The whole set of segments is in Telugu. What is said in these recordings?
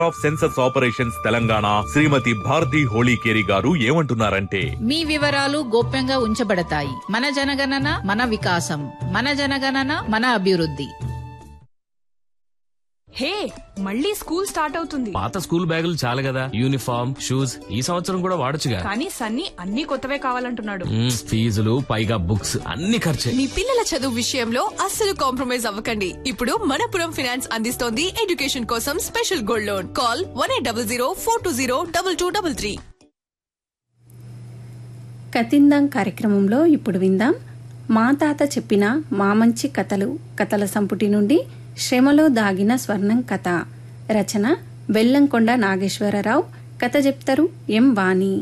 of census operations Telangana Shrimati Bharati Holikeri garu ఏమంటున్నారంటే మీ వివరాలు గోప్యంగా ఉంచబడతాయి మన జనగణన మన వికాసం మన జనగణన మన అభివృద్ధి హే మళ్ళీ స్కూల్ స్టార్ట్ అవుతుంది పాత స్కూల్ బ్యాగులు చాలు కదా యూనిఫామ్ షూస్ ఈ సంవత్సరం కూడా వాడొచ్చుగా కానీ సన్నీ అన్ని కొత్తవే కావాలంటున్నాడు మ్మ్, ఫీజులు పైగా బుక్స్ అన్ని ఖర్చే మీ పిల్లల చదువు విషయంలో అస్సలు కాంప్రమైజ్ అవ్వకండి ఇప్పుడు మనపురం ఫినాన్స్ అందిస్తోంది ఎడ్యుకేషన్ కోసం special gold loan call one eight double zero four two zero double two double three కతిందాం కార్యక్రమంలో ఇప్పుడు విందాం మా తాత చెప్పిన మా మంచి కథలు కథల సంపుటి నుండి శ్రమలో దాగిన స్వర్ణం కథ రచన బెల్లంకొండ నాగేశ్వరరావు కథ చెప్తారు ఎం వాణి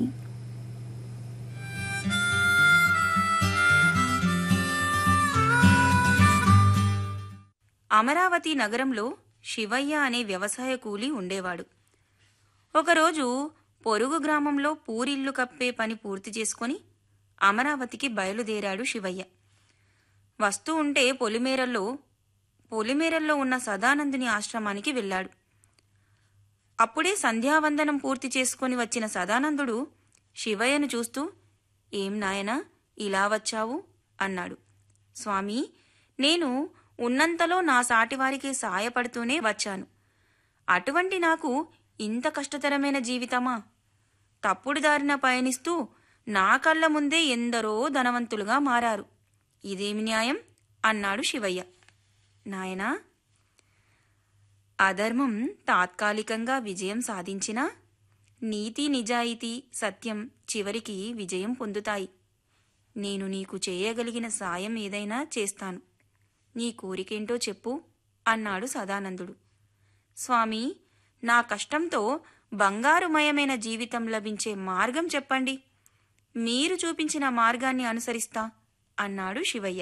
అమరావతి నగరంలో శివయ్య అనే వ్యవసాయ కూలి ఉండేవాడు ఒకరోజు పొరుగు గ్రామంలో పూరిల్లు కప్పే పని పూర్తి చేసుకొని అమరావతికి బయలుదేరాడు శివయ్య వస్తూ ఉంటే పొలిమేరల్లో పొలిమేరల్లో ఉన్న సదానందుని ఆశ్రమానికి వెళ్ళాడు అప్పుడే సంధ్యావందనం పూర్తి చేసుకొని వచ్చిన సదానందుడు శివయ్యను చూస్తూ ఏం నాయనా ఇలా వచ్చావు అన్నాడు స్వామి నేను ఉన్నంతలో నా సాటివారికి సాయపడుతూనే వచ్చాను అటువంటి నాకు ఇంత కష్టతరమైన జీవితమా తప్పుడు దారిన పయనిస్తూ నా కళ్ళ ముందే ఎందరో ధనవంతులుగా మారారు ఇదేమి న్యాయం అన్నాడు శివయ్య నాయనా అధర్మం తాత్కాలికంగా విజయం సాధించినా నీతి నిజాయితీ సత్యం చివరికి విజయం పొందుతాయి నేను నీకు చేయగలిగిన సాయం ఏదైనా చేస్తాను నీ కోరికేంటో చెప్పు అన్నాడు సదానందుడు స్వామి నా కష్టంతో బంగారుమయమైన జీవితం లభించే మార్గం చెప్పండి మీరు చూపించిన మార్గాన్ని అనుసరిస్తా అన్నాడు శివయ్య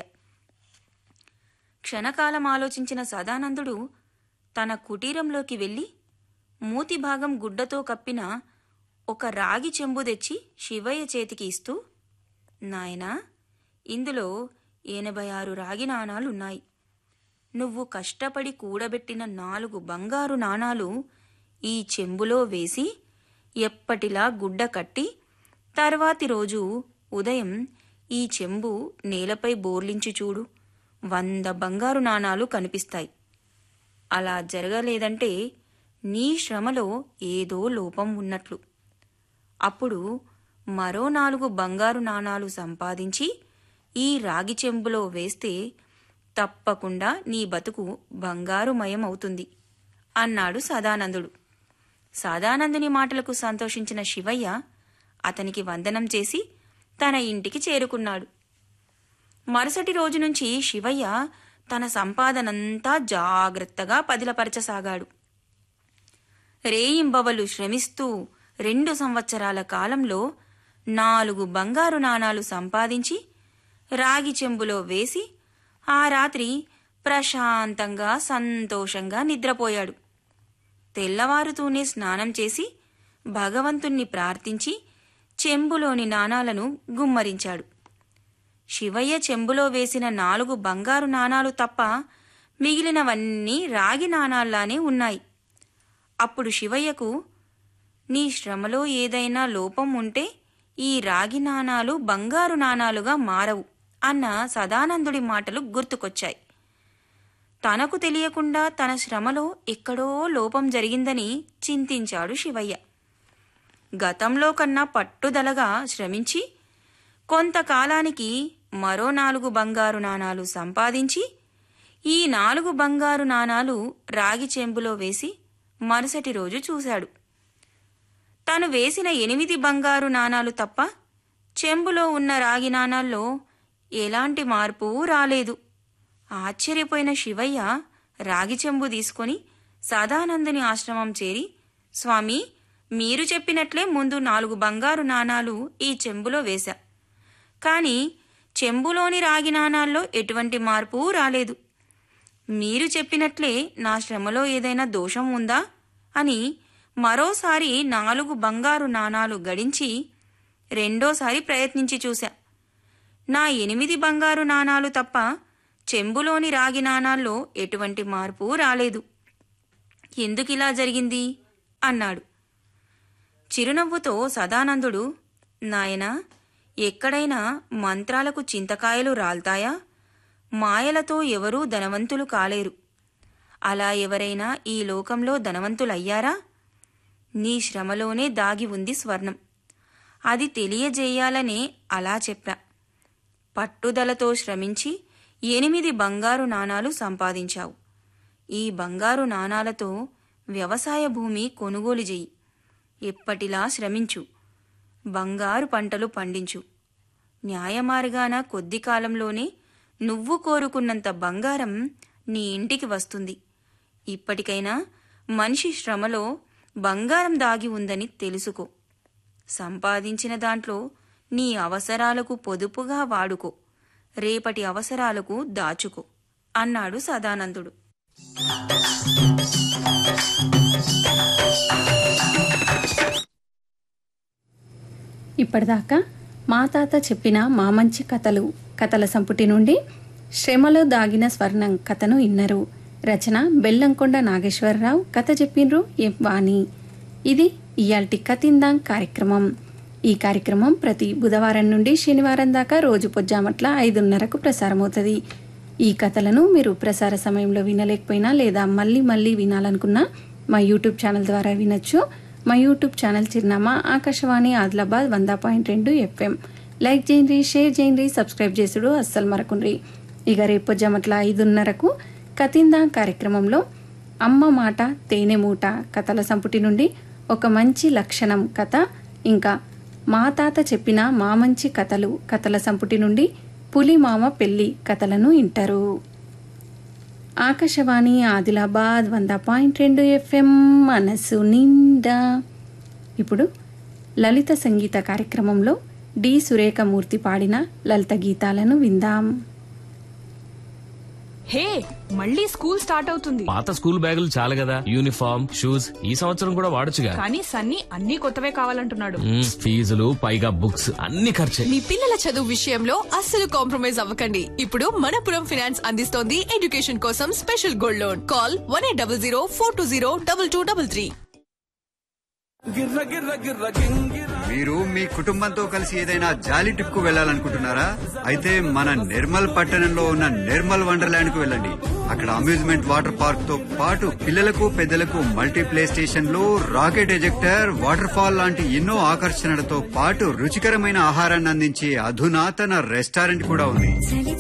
క్షణకాలం ఆలోచించిన సదానందుడు తన కుటీరంలోకి వెళ్ళి మూతి భాగం గుడ్డతో కప్పిన ఒక రాగి చెంబు తెచ్చి శివయ్య చేతికి ఇస్తూ నాయనా ఇందులో ఎనభై ఆరు రాగి నాణాలున్నాయి నువ్వు కష్టపడి కూడబెట్టిన నాలుగు బంగారు నాణాలు ఈ చెంబులో వేసి ఎప్పటిలా గుడ్డ కట్టి తర్వాతి రోజు ఉదయం ఈ చెంబు నేలపై బోర్లించి చూడు వంద బంగారు నాణాలు కనిపిస్తాయి అలా జరగలేదంటే నీ శ్రమలో ఏదో లోపం ఉన్నట్లు అప్పుడు మరో నాలుగు బంగారు నాణాలు సంపాదించి ఈ రాగి చెంబులో వేస్తే తప్పకుండా నీ బతుకు బంగారుమయం అవుతుంది అన్నాడు సదానందుడు సదానందుని మాటలకు సంతోషించిన శివయ్య అతనికి వందనం చేసి తన ఇంటికి చేరుకున్నాడు మరుసటి రోజు నుంచి శివయ్య తన సంపాదనంతా జాగ్రత్తగా పదిలపరచసాగాడు రేయింబవలు శ్రమిస్తూ రెండు సంవత్సరాల కాలంలో నాలుగు బంగారు నాణాలు సంపాదించి రాగి చెంబులో వేసి ఆ రాత్రి ప్రశాంతంగా సంతోషంగా నిద్రపోయాడు తెల్లవారుతూనే స్నానం చేసి భగవంతుణ్ణి ప్రార్థించి చెంబులోని నాణాలను గుమ్మరించాడు శివయ్య చెంబులో వేసిన నాలుగు బంగారు నాణాలు తప్ప మిగిలినవన్నీ రాగి నాణాల్లానే ఉన్నాయి అప్పుడు శివయ్యకు నీ శ్రమలో ఏదైనా లోపం ఉంటే ఈ రాగి నాణాలు బంగారు నాణాలుగా మారవు అన్న సదానందుడి మాటలు గుర్తుకొచ్చాయి తనకు తెలియకుండా తన శ్రమలో ఎక్కడో లోపం జరిగిందని చింతించాడు శివయ్య గతంలో కన్నా పట్టుదలగా శ్రమించి కొంతకాలానికి మరో నాలుగు బంగారు నాణాలు సంపాదించి ఈ నాలుగు బంగారు నాణాలు రాగి చెంబులో వేసి మరుసటి రోజు చూశాడు తను వేసిన ఎనిమిది బంగారు నాణాలు తప్ప చెంబులో ఉన్న రాగి నాణాల్లో ఎలాంటి మార్పు రాలేదు ఆశ్చర్యపోయిన శివయ్య రాగి చెంబు తీసుకొని సదానందుని ఆశ్రమం చేరి స్వామి మీరు చెప్పినట్లే ముందు నాలుగు బంగారు నాణాలు ఈ చెంబులో వేశా కాని చెంబులోని రాగి నాణాల్లో ఎటువంటి మార్పు రాలేదు మీరు చెప్పినట్లే నా శ్రమలో ఏదైనా దోషం ఉందా అని మరోసారి నాలుగు బంగారు నాణాలు గడించి రెండోసారి ప్రయత్నించి చూశా నా ఎనిమిది బంగారు నాణాలు తప్ప చెంబులోని రాగి నాణాల్లో ఎటువంటి మార్పు రాలేదు ఎందుకిలా జరిగింది అన్నాడు చిరునవ్వుతో సదానందుడు నాయనా ఎక్కడైనా మంత్రాలకు చింతకాయలు రాల్తాయా మాయలతో ఎవరూ ధనవంతులు కాలేరు అలా ఎవరైనా ఈ లోకంలో ధనవంతులయ్యారా నీ శ్రమలోనే దాగి ఉంది స్వర్ణం అది తెలియజేయాలనే అలా చెప్పా పట్టుదలతో శ్రమించి ఎనిమిది బంగారు నాణాలు సంపాదించావు ఈ బంగారు నాణాలతో వ్యవసాయ భూమి కొనుగోలు చెయ్యి ఎప్పటిలా శ్రమించు బంగారు పంటలు పండించు న్యాయమార్గాన కొద్ది కాలంలోనే నువ్వు కోరుకున్నంత బంగారం నీ ఇంటికి వస్తుంది ఇప్పటికైనా మనిషి శ్రమలో బంగారం దాగి ఉందని తెలుసుకో సంపాదించిన దాంట్లో నీ అవసరాలకు పొదుపుగా వాడుకో రేపటి అవసరాలకు దాచుకో అన్నాడు సదానందుడు ఇప్పటిదాకా మా తాత చెప్పిన మా మంచి కథలు కథల సంపుటి నుండి శ్రమలో దాగిన స్వర్ణం కథను ఇన్నరు రచన బెల్లంకొండ నాగేశ్వరరావు కథ చెప్పిండ్రు ఎం వాణి ఇది ఇయాల్టి కతిందాం కార్యక్రమం ఈ కార్యక్రమం ప్రతి బుధవారం నుండి శనివారం దాకా రోజు పొజ్జామట్ల ఐదున్నరకు ప్రసారమవుతుంది ఈ కథలను మీరు ప్రసార సమయంలో వినలేకపోయినా లేదా మళ్ళీ మళ్ళీ వినాలనుకున్నా మా యూట్యూబ్ ఛానల్ ద్వారా వినొచ్చు మా యూట్యూబ్ ఛానల్ చిరునామా ఆకాశవాణి ఆదిలాబాద్ వంద పాయింట్ రెండు ఎఫ్ఎం లైక్ చేయండి షేర్ చేయండి సబ్స్క్రైబ్ చేసుడు అస్సలు మరకుండ్రి ఇక రేపు జమట్ల ఐదున్నరకు కతిందా కార్యక్రమంలో అమ్మ మాట తేనె మూట కథల సంపుటి నుండి ఒక మంచి లక్షణం కథ ఇంకా మా తాత చెప్పిన మా మంచి కథలు కథల సంపుటి నుండి పులి మామ పెళ్లి కథలను వింటారు ఆకాశవాణి ఆదిలాబాద్ వంద పాయింట్ రెండు ఎఫ్ఎం మనసు నిండా ఇప్పుడు లలిత సంగీత కార్యక్రమంలో డి సురేఖమూర్తి పాడిన లలిత గీతాలను విందాం హే మళ్ళీ స్కూల్ స్టార్ట్ అవుతుంది పాత స్కూల్ బ్యాగులు చాలు కదా యూనిఫామ్ షూస్ ఈ సంవత్సరం కూడా వాడొచ్చుగా కానీ సన్నీ అన్ని కొత్తవే కావాలంటున్నాడు మ్మ్, ఫీజులు పైగా బుక్స్ అన్ని ఖర్చే మీ పిల్లల చదువు విషయంలో అస్సలు కాంప్రమైజ్ అవ్వకండి ఇప్పుడు మనపురం ఫినాన్స్ అందిస్తోంది ఎడ్యుకేషన్ కోసం special gold loan call one eight double zero four two zero double two double three మీరు మీ కుటుంబంతో కలిసి ఏదైనా జాలీ ట్రిప్ కు వెళ్ళాలనుకుంటున్నారా అయితే మన నిర్మల్ పట్టణంలో ఉన్న నిర్మల్ వండర్లాండ్ కు వెళ్ళండి అక్కడ అమ్యూజ్మెంట్ వాటర్ పార్క్ తో పాటు పిల్లలకు పెద్దలకు మల్టీ ప్లే స్టేషన్లు రాకెట్ ఎజెక్టర్ వాటర్ ఫాల్ లాంటి ఎన్నో ఆకర్షణలతో పాటు రుచికరమైన ఆహారాన్ని అందించే అధునాతన రెస్టారెంట్ కూడా ఉంది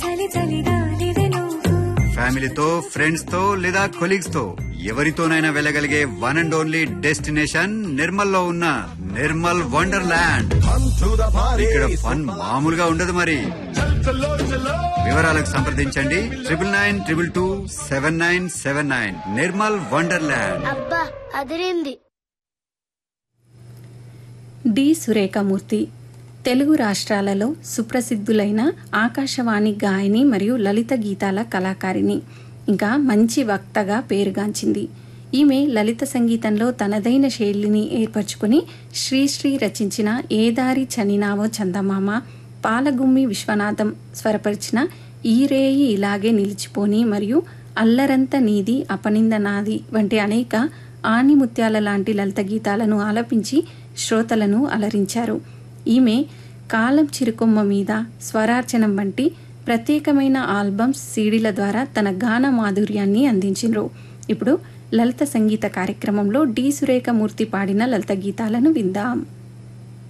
ఫ్యామిలీతో ఫ్రెండ్స్ తో లేదా కొలీగ్స్ తో ఎవరితోనైనా వెళ్ళగలిగే one and only destination Nirmal లో ఉన్న నిర్మల్ వండర్లాండ్ ఇక్కడ ఫన్ మామూలుగా ఉండదు మరి వివరాలకు సంప్రదించండి triple nine triple two seven nine seven nine Nirmal wonderland అబ్బా అదిరింది డి సురేఖమూర్తి తెలుగు రాష్ట్రాలలో సుప్రసిద్ధులైన ఆకాశవాణి గాయని మరియు లలిత గీతాల కళాకారిణి ఇంకా మంచి వక్తగా పేరుగాంచింది ఈమె లలిత సంగీతంలో తనదైన శైలిని ఏర్పరచుకుని శ్రీశ్రీ రచించిన ఏదారి చనినావో చందమామ పాలగుమ్మి విశ్వనాథం స్వరపరిచిన ఈ రేయి ఇలాగే నిలిచిపోని మరియు అల్లరంత నీది అపనింద నాది వంటి అనేక ఆణిముత్యాల లాంటి లలిత గీతాలను ఆలపించి శ్రోతలను అలరించారు ఈమె కాలం చిరుకొమ్మ మీద స్వరార్చనం వంటి ప్రత్యేకమైన ఆల్బమ్స్ సీడీల ద్వారా తన గాన మాధుర్యాన్ని అందించిండ్రు ఇప్పుడు లలిత సంగీత కార్యక్రమంలో డి సురేఖమూర్తి పాడిన లలిత గీతాలను విందాం